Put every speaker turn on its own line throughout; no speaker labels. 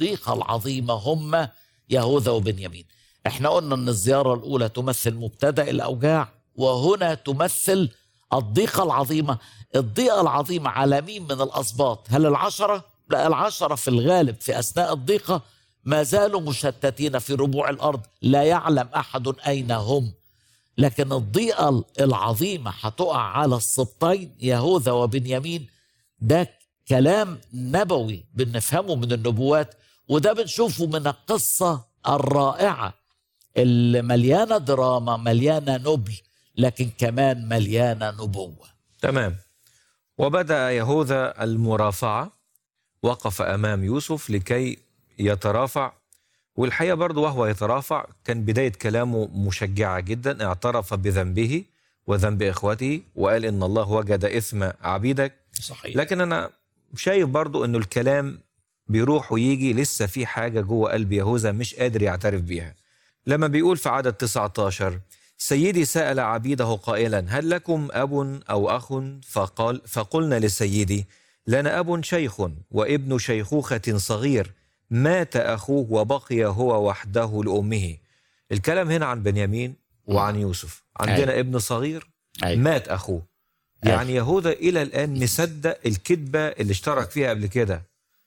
الضيقة العظيمة هم يهوذا وبنيامين احنا قلنا ان الزيارة الاولى تمثل مبتدأ الاوجاع وهنا تمثل الضيقة العظيمة الضيقة العظيمة على مين من الاسباط هل العشرة لا العشرة في الغالب في اثناء الضيقة ما زالوا مشتتين في ربوع الارض لا يعلم احد اين هم لكن الضيقة العظيمة هتقع على السبطين يهوذا وبنيامين ده كلام نبوي بنفهمه من النبوات وده بنشوفه من القصة الرائعة اللي مليانة دراما مليانة نبل لكن كمان مليانة نبوة
تمام وبدأ يهوذا المرافعة وقف أمام يوسف لكي يترافع والحقيقة برضه وهو يترافع كان بداية كلامه مشجعة جدا اعترف بذنبه وذنب إخوته وقال إن الله وجد إثم عبيدك
صحيح
لكن أنا شايف برضه إنه الكلام بيروح ويجي لسه في حاجة جوه قلب يهوذا مش قادر يعترف بيها لما بيقول في عدد 19 سيدي سأل عبيده قائلا هل لكم أب أو أخ فقال فقلنا لسيدي لنا أب شيخ وابن شيخوخة صغير مات أخوه وبقي هو وحده لأمه الكلام هنا عن بنيامين وعن يوسف عندنا
أيوة.
ابن صغير
أيوة.
مات أخوه يعني يهوذا إلى الآن مصدق الكذبة اللي اشترك فيها قبل كده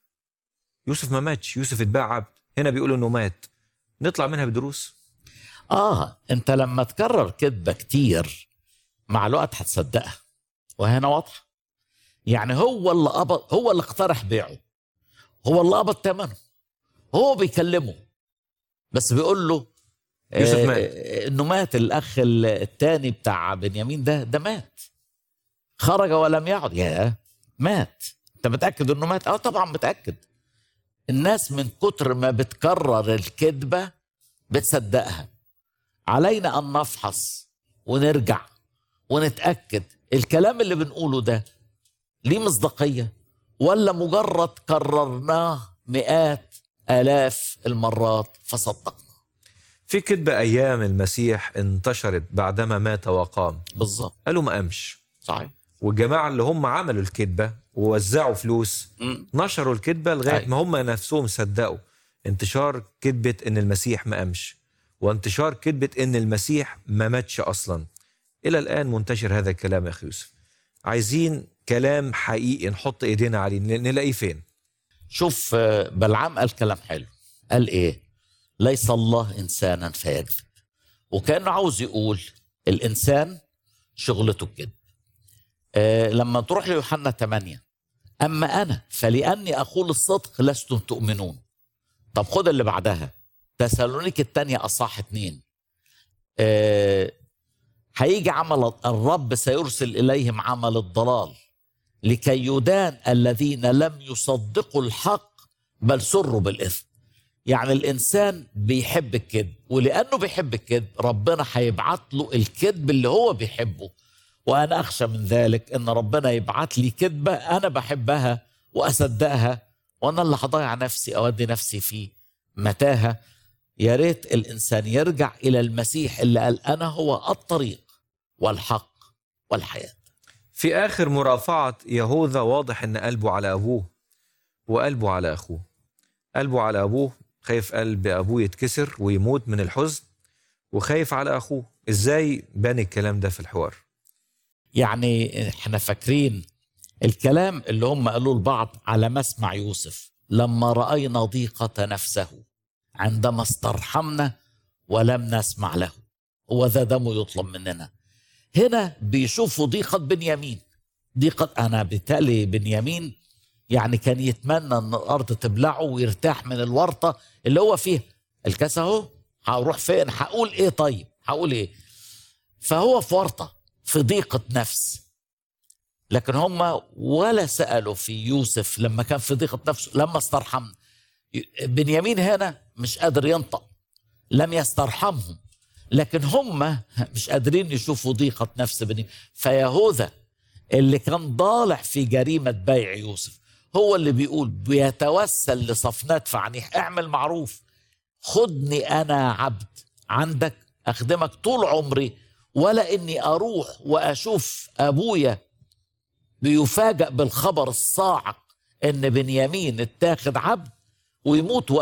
يوسف ما ماتش يوسف اتباع عبد هنا بيقول انه مات نطلع منها بدروس
اه انت لما تكرر كذبة كتير مع الوقت هتصدقها وهنا واضحة يعني هو اللي قبض هو اللي اقترح بيعه هو اللي قبض ثمنه هو بيكلمه بس بيقول له
يوسف
آه،
مات.
آه، انه مات الاخ الثاني بتاع بنيامين ده ده مات خرج ولم يعد يا مات انت متاكد انه مات اه طبعا متاكد الناس من كتر ما بتكرر الكذبه بتصدقها علينا ان نفحص ونرجع ونتاكد الكلام اللي بنقوله ده ليه مصداقيه ولا مجرد كررناه مئات الاف المرات فصدقنا
في كذبة أيام المسيح انتشرت بعدما مات وقام
بالظبط
قالوا ما قامش
صحيح
والجماعة اللي هم عملوا الكذبة ووزعوا فلوس
مم.
نشروا الكذبة لغاية
أيوة.
ما هم نفسهم صدقوا انتشار كذبة إن المسيح ما قامش وانتشار كذبة إن المسيح ما ماتش أصلا إلى الآن منتشر هذا الكلام يا أخي يوسف عايزين كلام حقيقي نحط إيدينا عليه ن- نلاقيه فين
شوف آه، بلعام قال كلام حلو قال ايه ليس الله انسانا فيكذب وكانه عاوز يقول الانسان شغلته الكذب آه لما تروح ليوحنا 8 اما انا فلاني اقول الصدق لستم تؤمنون طب خد اللي بعدها تسالونيك الثانيه اصح اتنين آه هيجي عمل الرب سيرسل اليهم عمل الضلال لكي يدان الذين لم يصدقوا الحق بل سروا بالاثم يعني الانسان بيحب الكذب ولانه بيحب الكذب ربنا هيبعت له الكذب اللي هو بيحبه وانا اخشى من ذلك ان ربنا يبعت لي كذبه انا بحبها واصدقها وانا اللي هضيع نفسي اودي نفسي في متاهه يا ريت الانسان يرجع الى المسيح اللي قال انا هو الطريق والحق والحياه
في آخر مرافعة يهوذا واضح إن قلبه على أبوه وقلبه على أخوه قلبه على أبوه خايف قلب أبوه يتكسر ويموت من الحزن وخايف على أخوه إزاي بان الكلام ده في الحوار
يعني احنا فاكرين الكلام اللي هم قالوه لبعض على مسمع يوسف لما رأينا ضيقة نفسه عندما استرحمنا ولم نسمع له هو ذا دمه يطلب مننا هنا بيشوفوا ضيقة بنيامين ضيقة أنا بالتالي بنيامين يعني كان يتمنى أن الأرض تبلعه ويرتاح من الورطة اللي هو فيها الكاس أهو هروح فين هقول إيه طيب هقول إيه فهو في ورطة في ضيقة نفس لكن هم ولا سألوا في يوسف لما كان في ضيقة نفسه لما استرحمنا بنيامين هنا مش قادر ينطق لم يسترحمهم لكن هم مش قادرين يشوفوا ضيقة نفس بني فيهوذا اللي كان ضالع في جريمة بيع يوسف هو اللي بيقول بيتوسل لصفنات فعنيح اعمل معروف خدني أنا عبد عندك أخدمك طول عمري ولا إني أروح وأشوف أبويا بيفاجأ بالخبر الصاعق إن بنيامين اتاخد عبد ويموت